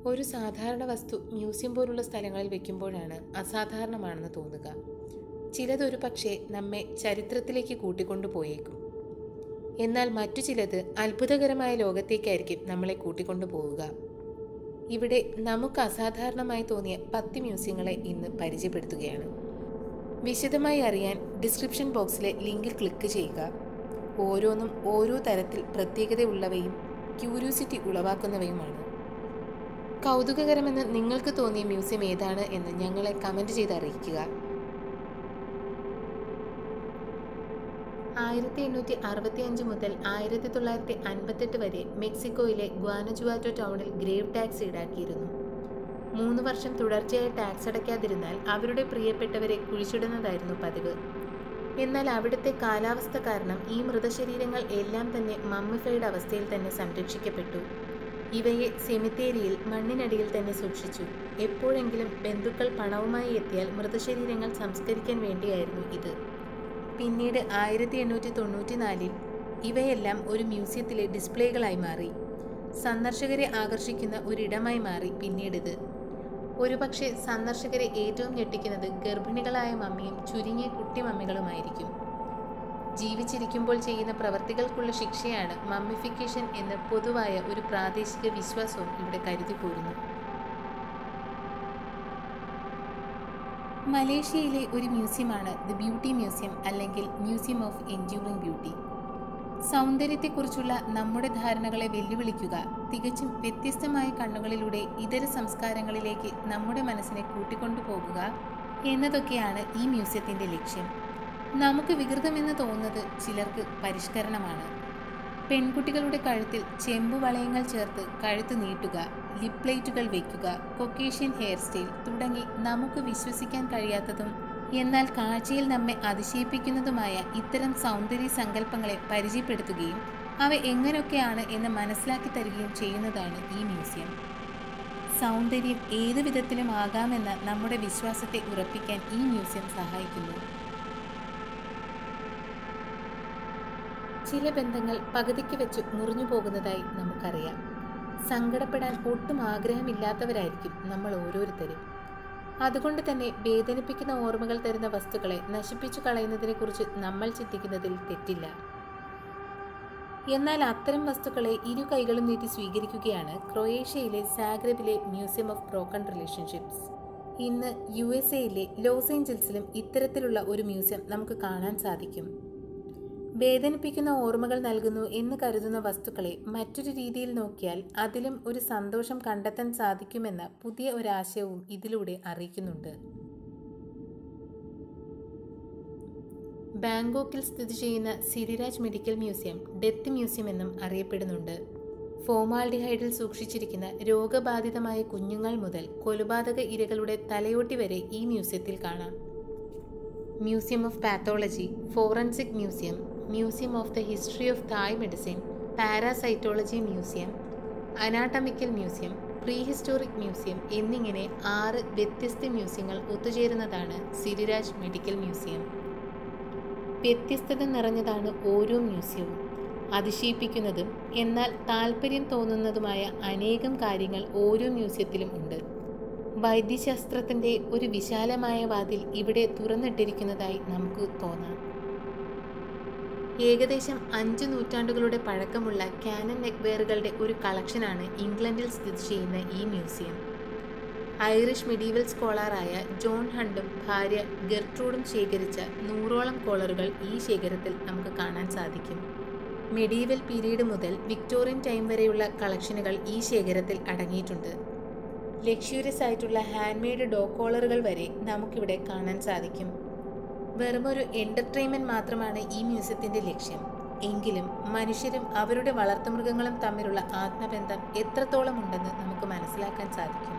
ഒരു സാധാരണ വസ്തു മ്യൂസിയം പോലുള്ള സ്ഥലങ്ങളിൽ വെക്കുമ്പോഴാണ് അസാധാരണമാണെന്ന് തോന്നുക ചിലതൊരു പക്ഷേ നമ്മെ ചരിത്രത്തിലേക്ക് കൂട്ടിക്കൊണ്ടു പോയേക്കും എന്നാൽ മറ്റു ചിലത് അത്ഭുതകരമായ ലോകത്തേക്കായിരിക്കും നമ്മളെ കൂട്ടിക്കൊണ്ടു പോവുക ഇവിടെ നമുക്ക് അസാധാരണമായി തോന്നിയ പത്ത് മ്യൂസിയങ്ങളെ ഇന്ന് പരിചയപ്പെടുത്തുകയാണ് വിശദമായി അറിയാൻ ഡിസ്ക്രിപ്ഷൻ ബോക്സിലെ ലിങ്കിൽ ക്ലിക്ക് ചെയ്യുക ഓരോന്നും ഓരോ തരത്തിൽ പ്രത്യേകതയുള്ളവയും ക്യൂരിയോസിറ്റി ഉളവാക്കുന്നവയുമാണ് കൗതുകകരമെന്ന് നിങ്ങൾക്ക് തോന്നിയ മ്യൂസിയം ഏതാണ് എന്ന് ഞങ്ങളെ കമൻറ്റ് ചെയ്ത് അറിയിക്കുക ആയിരത്തി എണ്ണൂറ്റി അറുപത്തി അഞ്ച് മുതൽ ആയിരത്തി തൊള്ളായിരത്തി അൻപത്തെട്ട് വരെ മെക്സിക്കോയിലെ ഗ്വാനജുവാറ്റോ ടൗണിൽ ഗ്രേവ് ടാക്സ് ഈടാക്കിയിരുന്നു മൂന്ന് വർഷം തുടർച്ചയായി ടാക്സ് അടയ്ക്കാതിരുന്നാൽ അവരുടെ പ്രിയപ്പെട്ടവരെ കുഴിച്ചിടുന്നതായിരുന്നു പതിവ് എന്നാൽ അവിടുത്തെ കാലാവസ്ഥ കാരണം ഈ മൃതശരീരങ്ങൾ എല്ലാം തന്നെ മമ്മിഫൈഡ് അവസ്ഥയിൽ തന്നെ സംരക്ഷിക്കപ്പെട്ടു ഇവയെ സെമിത്തേരിയിൽ മണ്ണിനടിയിൽ തന്നെ സൂക്ഷിച്ചു എപ്പോഴെങ്കിലും ബന്ധുക്കൾ പണവുമായി എത്തിയാൽ മൃതശരീരങ്ങൾ സംസ്കരിക്കാൻ വേണ്ടിയായിരുന്നു ഇത് പിന്നീട് ആയിരത്തി എണ്ണൂറ്റി തൊണ്ണൂറ്റി നാലിൽ ഇവയെല്ലാം ഒരു മ്യൂസിയത്തിലെ ഡിസ്പ്ലേകളായി മാറി സന്ദർശകരെ ആകർഷിക്കുന്ന ഒരിടമായി മാറി പിന്നീടിത് ഒരുപക്ഷെ സന്ദർശകരെ ഏറ്റവും ഞെട്ടിക്കുന്നത് ഗർഭിണികളായ മമ്മിയും ചുരുങ്ങിയ കുട്ടി മമ്മികളുമായിരിക്കും ജീവിച്ചിരിക്കുമ്പോൾ ചെയ്യുന്ന പ്രവർത്തികൾക്കുള്ള ശിക്ഷയാണ് മമ്മിഫിക്കേഷൻ എന്ന പൊതുവായ ഒരു പ്രാദേശിക വിശ്വാസവും ഇവിടെ കരുതി പോരുന്നു മലേഷ്യയിലെ ഒരു മ്യൂസിയമാണ് ദി ബ്യൂട്ടി മ്യൂസിയം അല്ലെങ്കിൽ മ്യൂസിയം ഓഫ് എൻഡ്യൂറിംഗ് ബ്യൂട്ടി സൗന്ദര്യത്തെക്കുറിച്ചുള്ള നമ്മുടെ ധാരണകളെ വെല്ലുവിളിക്കുക തികച്ചും വ്യത്യസ്തമായ കണ്ണുകളിലൂടെ ഇതര സംസ്കാരങ്ങളിലേക്ക് നമ്മുടെ മനസ്സിനെ കൂട്ടിക്കൊണ്ടുപോകുക എന്നതൊക്കെയാണ് ഈ മ്യൂസിയത്തിൻ്റെ ലക്ഷ്യം നമുക്ക് വികൃതമെന്ന് തോന്നുന്നത് ചിലർക്ക് പരിഷ്കരണമാണ് പെൺകുട്ടികളുടെ കഴുത്തിൽ ചെമ്പു വളയങ്ങൾ ചേർത്ത് കഴുത്ത് നീട്ടുക ലിപ് പ്ലേറ്റുകൾ വയ്ക്കുക കൊക്കേഷ്യൻ ഹെയർ സ്റ്റൈൽ തുടങ്ങി നമുക്ക് വിശ്വസിക്കാൻ കഴിയാത്തതും എന്നാൽ കാഴ്ചയിൽ നമ്മെ അതിശയിപ്പിക്കുന്നതുമായ ഇത്തരം സൗന്ദര്യ സങ്കല്പങ്ങളെ പരിചയപ്പെടുത്തുകയും അവ എങ്ങനെയൊക്കെയാണ് എന്ന് മനസ്സിലാക്കി തരികയും ചെയ്യുന്നതാണ് ഈ മ്യൂസിയം സൗന്ദര്യം ഏതു വിധത്തിലും ആകാമെന്ന നമ്മുടെ വിശ്വാസത്തെ ഉറപ്പിക്കാൻ ഈ മ്യൂസിയം സഹായിക്കുന്നു ചില ബന്ധങ്ങൾ പകുതിക്ക് വെച്ച് മുറിഞ്ഞു പോകുന്നതായി നമുക്കറിയാം സങ്കടപ്പെടാൻ ഒട്ടും ആഗ്രഹമില്ലാത്തവരായിരിക്കും നമ്മൾ ഓരോരുത്തരും അതുകൊണ്ട് തന്നെ വേദനിപ്പിക്കുന്ന ഓർമ്മകൾ തരുന്ന വസ്തുക്കളെ നശിപ്പിച്ചു കളയുന്നതിനെക്കുറിച്ച് നമ്മൾ ചിന്തിക്കുന്നതിൽ തെറ്റില്ല എന്നാൽ അത്തരം വസ്തുക്കളെ ഇരു കൈകളും നീട്ടി സ്വീകരിക്കുകയാണ് ക്രൊയേഷ്യയിലെ സാഗ്രബിലെ മ്യൂസിയം ഓഫ് ബ്രോക്കൺ റിലേഷൻഷിപ്സ് ഇന്ന് യു എസ് എയിലെ ലോസ് ഏഞ്ചൽസിലും ഇത്തരത്തിലുള്ള ഒരു മ്യൂസിയം നമുക്ക് കാണാൻ സാധിക്കും വേദനിപ്പിക്കുന്ന ഓർമ്മകൾ നൽകുന്നു എന്ന് കരുതുന്ന വസ്തുക്കളെ മറ്റൊരു രീതിയിൽ നോക്കിയാൽ അതിലും ഒരു സന്തോഷം കണ്ടെത്താൻ സാധിക്കുമെന്ന പുതിയ ഒരാശയവും ഇതിലൂടെ അറിയിക്കുന്നുണ്ട് ബാങ്കോക്കിൽ സ്ഥിതി ചെയ്യുന്ന Siriraj medical museum death museum എന്നും അറിയപ്പെടുന്നുണ്ട് ഫോമാൽഡിഹൈഡിൽ സൂക്ഷിച്ചിരിക്കുന്ന രോഗബാധിതമായ കുഞ്ഞുങ്ങൾ മുതൽ കൊലപാതക ഇരകളുടെ തലയോട്ടി വരെ ഈ മ്യൂസിയത്തിൽ കാണാം museum of pathology forensic museum museum of the history of Thai medicine parasitology museum anatomical museum prehistoric museum എന്നിങ്ങനെ ആറ് വ്യത്യസ്ത മ്യൂസിയങ്ങൾ ഒത്തുചേരുന്നതാണ് സിരിരാജ് മെഡിക്കൽ മ്യൂസിയം വ്യത്യസ്തത നിറഞ്ഞതാണ് ഓരോ മ്യൂസിയവും അതിശയിപ്പിക്കുന്നതും എന്നാൽ താല്പര്യം തോന്നുന്നതുമായ അനേകം കാര്യങ്ങൾ ഓരോ മ്യൂസിയത്തിലും ഉണ്ട് വൈദ്യശാസ്ത്രത്തിൻ്റെ ഒരു വിശാലമായ വാതിൽ ഇവിടെ തുറന്നിട്ടിരിക്കുന്നതായി നമുക്ക് തോന്നാം ഏകദേശം അഞ്ച് നൂറ്റാണ്ടുകളുടെ പഴക്കമുള്ള കാനൻ നെക്വെയറുകളുടെ ഒരു കളക്ഷനാണ് ഇംഗ്ലണ്ടിൽ സ്ഥിതി ചെയ്യുന്ന ഈ മ്യൂസിയം ഐറിഷ് മിഡീവൽ സ്കോളറായ ജോൺ ഹണ്ടും ഭാര്യ ഗെർട്രൂഡും ശേഖരിച്ച നൂറോളം കോളറുകൾ ഈ ശേഖരത്തിൽ നമുക്ക് കാണാൻ സാധിക്കും മെഡീവൽ പീരീഡ് മുതൽ വിക്ടോറിയൻ ടൈം വരെയുള്ള കളക്ഷനുകൾ ഈ ശേഖരത്തിൽ അടങ്ങിയിട്ടുണ്ട് ലക്ഷ്യൂറിയസ് ആയിട്ടുള്ള ഹാൻഡ് മെയ്ഡ് ഡോ കോളറുകൾ വരെ നമുക്കിവിടെ കാണാൻ സാധിക്കും വെറുമൊരു എൻ്റർടൈൻമെൻറ്റ് മാത്രമാണ് ഈ മ്യൂസിയത്തിൻ്റെ ലക്ഷ്യം എങ്കിലും മനുഷ്യരും അവരുടെ വളർത്തുമൃഗങ്ങളും തമ്മിലുള്ള ആത്മബന്ധം എത്രത്തോളം ഉണ്ടെന്ന് നമുക്ക് മനസ്സിലാക്കാൻ സാധിക്കും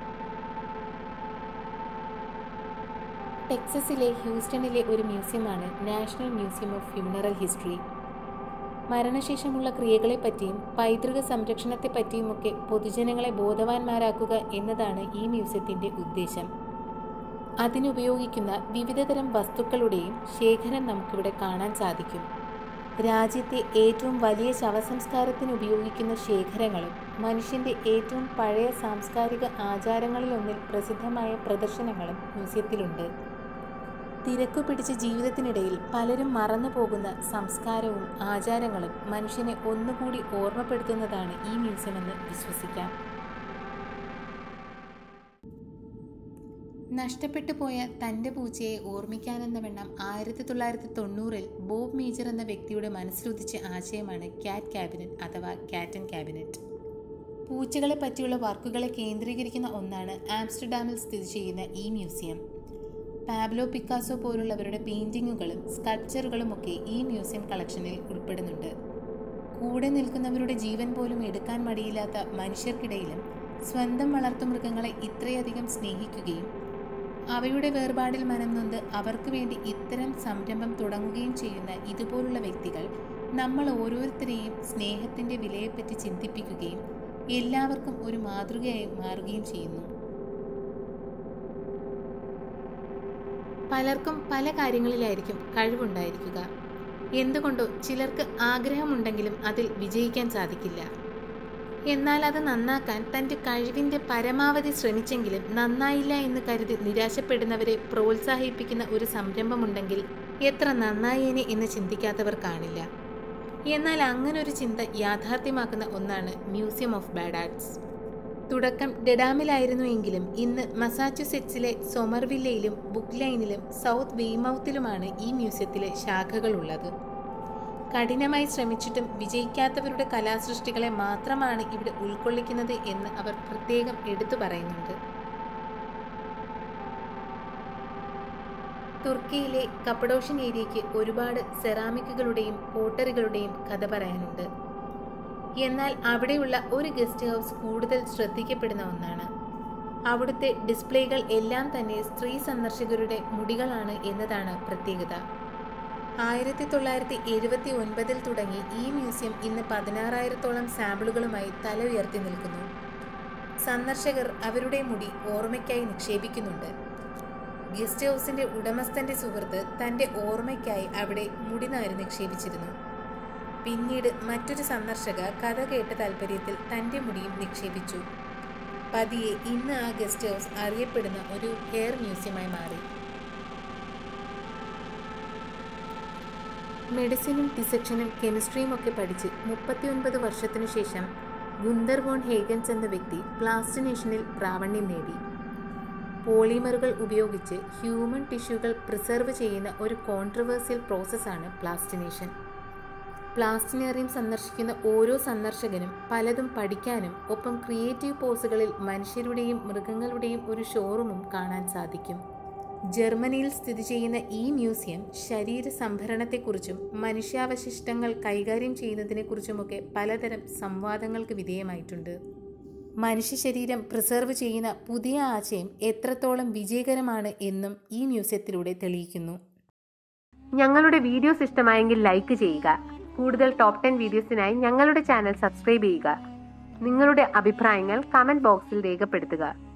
ടെക്സസിലെ ഹ്യൂസ്റ്റണിലെ ഒരു മ്യൂസിയമാണ് national museum of funeral history മരണശേഷമുള്ള ക്രിയകളെപ്പറ്റിയും പൈതൃക സംരക്ഷണത്തെപ്പറ്റിയുമൊക്കെ പൊതുജനങ്ങളെ ബോധവാന്മാരാക്കുക എന്നതാണ് ഈ മ്യൂസിയത്തിൻ്റെ ഉദ്ദേശം അതിനുപയോഗിക്കുന്ന വിവിധതരം വസ്തുക്കളുടെയും ശേഖരം നമുക്കിവിടെ കാണാൻ സാധിക്കും രാജ്യത്തെ ഏറ്റവും വലിയ ശവസംസ്കാരത്തിന് ഉപയോഗിക്കുന്ന ശേഖരങ്ങളും മനുഷ്യന്റെ ഏറ്റവും പഴയ സാംസ്കാരിക ആചാരങ്ങളിലൊന്നിൽ പ്രസിദ്ധമായ പ്രദർശനങ്ങളും മ്യൂസിയത്തിലുണ്ട് തിരക്കു പിടിച്ച ജീവിതത്തിനിടയിൽ പലരും മറന്നു പോകുന്ന സംസ്കാരവും ആചാരങ്ങളും മനുഷ്യനെ ഒന്നുകൂടി ഓർമ്മപ്പെടുത്തുന്നതാണ് ഈ മ്യൂസിയമെന്ന് വിശ്വസിക്കാം നഷ്ടപ്പെട്ടു പോയ തൻ്റെ പൂച്ചയെ ഓർമ്മിക്കാനെന്ന വണ്ണം ആയിരത്തി തൊള്ളായിരത്തി തൊണ്ണൂറിൽ ബോബ് മേജർ എന്ന വ്യക്തിയുടെ മനസ്സിലുദിച്ച ആശയമാണ് ക്യാറ്റ് ക്യാബിനറ്റ് അഥവാ കാറ്റൻ ക്യാബിനറ്റ് പൂച്ചകളെ പറ്റിയുള്ള വർക്കുകളെ കേന്ദ്രീകരിക്കുന്ന ഒന്നാണ് ആംസ്റ്റർഡാമിൽ സ്ഥിതി ചെയ്യുന്ന ഈ മ്യൂസിയം പാബ്ലോ പിക്കാസോ പോലുള്ളവരുടെ പെയിൻറ്റിങ്ങുകളും സ്കൾപ്ചറുകളും ഒക്കെ ഈ മ്യൂസിയം കളക്ഷനിൽ ഉൾപ്പെടുന്നുണ്ട് കൂടെ നിൽക്കുന്നവരുടെ ജീവൻ പോലും എടുക്കാൻ മടിയില്ലാത്ത മനുഷ്യർക്കിടയിലും സ്വന്തം വളർത്തുമൃഗങ്ങളെ ഇത്രയധികം സ്നേഹിക്കുകയും അവയുടെ വേർപാടിൽ മനം നൊന്ത് അവർക്ക് വേണ്ടി ഇത്തരം സംരംഭം തുടങ്ങുകയും ചെയ്യുന്ന ഇതുപോലുള്ള വ്യക്തികൾ നമ്മൾ ഓരോരുത്തരെയും സ്നേഹത്തിൻ്റെ വിലയെപ്പറ്റി ചിന്തിപ്പിക്കുകയും എല്ലാവർക്കും ഒരു മാതൃകയായി മാറുകയും ചെയ്യുന്നു പലർക്കും പല കാര്യങ്ങളിലായിരിക്കും കഴിവുണ്ടായിരിക്കുക എന്തുകൊണ്ടോ ചിലർക്ക് ആഗ്രഹമുണ്ടെങ്കിലും അതിൽ വിജയിക്കാൻ സാധിക്കില്ല എന്നാൽ അത് നന്നാക്കാൻ തൻ്റെ കഴിവിൻ്റെ പരമാവധി ശ്രമിച്ചെങ്കിലും നന്നായില്ല എന്ന് കരുതി നിരാശപ്പെടുന്നവരെ പ്രോത്സാഹിപ്പിക്കുന്ന ഒരു സംരംഭമുണ്ടെങ്കിൽ എത്ര നന്നായേനെ എന്ന് ചിന്തിക്കാത്തവർ കാണില്ല എന്നാൽ അങ്ങനെ ഒരു ചിന്ത യാഥാർത്ഥ്യമാക്കുന്ന ഒന്നാണ് മ്യൂസിയം ഓഫ് ബാഡ് ആർട്സ് തുടക്കം ഡെഡാമിലായിരുന്നുവെങ്കിലും ഇന്ന് മസാച്യുസെറ്റ്സിലെ സൊമർവില്ലയിലും ബുക്ക് ലൈനിലും സൗത്ത് വെയ്മൗത്തിലുമാണ് ഈ മ്യൂസിയത്തിലെ ശാഖകളുള്ളത് കഠിനമായി ശ്രമിച്ചിട്ടും വിജയിക്കാത്തവരുടെ കലാസൃഷ്ടികളെ മാത്രമാണ് ഇവിടെ ഉൾക്കൊള്ളിക്കുന്നത് എന്ന് അവർ പ്രത്യേകം എടുത്തു പറയുന്നുണ്ട് തുർക്കിയിലെ കപ്പഡോഷ്യൻ ഏരിയയ്ക്ക് ഒരുപാട് സെറാമിക്കുകളുടെയും പോട്ടറികളുടെയും കഥ പറയാനുണ്ട് എന്നാൽ അവിടെയുള്ള ഒരു ഗസ്റ്റ് ഹൗസ് കൂടുതൽ ശ്രദ്ധിക്കപ്പെടുന്ന ഒന്നാണ് അവിടുത്തെ ഡിസ്പ്ലേകൾ എല്ലാം തന്നെ സ്ത്രീ സന്ദർശകരുടെ മുടികളാണ് എന്നതാണ് പ്രത്യേകത ആയിരത്തി തൊള്ളായിരത്തി എഴുപത്തി ഒൻപതിൽ തുടങ്ങി ഈ മ്യൂസിയം ഇന്ന് പതിനാറായിരത്തോളം സാമ്പിളുകളുമായി തല ഉയർത്തി നിൽക്കുന്നു സന്ദർശകർ അവരുടെ മുടി ഓർമ്മയ്ക്കായി നിക്ഷേപിക്കുന്നുണ്ട് ഗസ്റ്റ് ഹൗസിന്റെ ഉടമസ്ഥന്റെ സുഹൃത്ത് തന്റെ ഓർമ്മയ്ക്കായി അവിടെ മുടിനാര് നിക്ഷേപിച്ചിരുന്നു പിന്നീട് മറ്റൊരു സന്ദർശക കഥ കേട്ട താല്പര്യത്തിൽ തന്റെ മുടിയും നിക്ഷേപിച്ചു പതിയെ ഇന്ന് ആ ഗസ്റ്റ് ഹൗസ് അറിയപ്പെടുന്ന ഒരു ഹെയർ മ്യൂസിയമായി മാറി മെഡിസിനും ഡിസെക്ഷനും കെമിസ്ട്രിയും ഒക്കെ പഠിച്ച് മുപ്പത്തിയൊൻപത് വർഷത്തിനു ശേഷം ഗുന്ദർ വോൺ ഹേഗൻസ് എന്ന വ്യക്തി പ്ലാസ്റ്റിനേഷനിൽ പ്രാവണ്യം നേടി പോളിമറുകൾ ഉപയോഗിച്ച് ഹ്യൂമൻ ടിഷ്യൂകൾ പ്രിസർവ് ചെയ്യുന്ന ഒരു കോൺട്രവേഴ്സ്യൽ പ്രോസസ്സാണ് പ്ലാസ്റ്റിനേഷൻ പ്ലാസ്റ്റിനേറിയം സന്ദർശിക്കുന്ന ഓരോ സന്ദർശകനും പലതും പഠിക്കാനും ഒപ്പം ക്രിയേറ്റീവ് പോസുകളിൽ മനുഷ്യരുടെയും മൃഗങ്ങളുടെയും ഒരു ഷോറൂമും കാണാൻ സാധിക്കും ജർമ്മനിയിൽ സ്ഥിതി ചെയ്യുന്ന ഈ മ്യൂസിയം ശരീര സംഭരണത്തെക്കുറിച്ചും മനുഷ്യാവശിഷ്ടങ്ങൾ കൈകാര്യം ചെയ്യുന്നതിനെക്കുറിച്ചുമൊക്കെ പലതരം സംവാദങ്ങൾക്ക് വിധേയമായിട്ടുണ്ട് മനുഷ്യ ശരീരം പ്രിസർവ് ചെയ്യുന്ന പുതിയ ആശയം എത്രത്തോളം വിജയകരമാണ് എന്നും ഈ മ്യൂസിയത്തിലൂടെ തെളിയിക്കുന്നു ഞങ്ങളുടെ വീഡിയോസ് ഇഷ്ടമായെങ്കിൽ ലൈക്ക് ചെയ്യുക കൂടുതൽ ടോപ്പ് ടെൻ വീഡിയോസിനായി ഞങ്ങളുടെ ചാനൽ സബ്സ്ക്രൈബ് ചെയ്യുക നിങ്ങളുടെ അഭിപ്രായങ്ങൾ കമന്റ് ബോക്സിൽ രേഖപ്പെടുത്തുക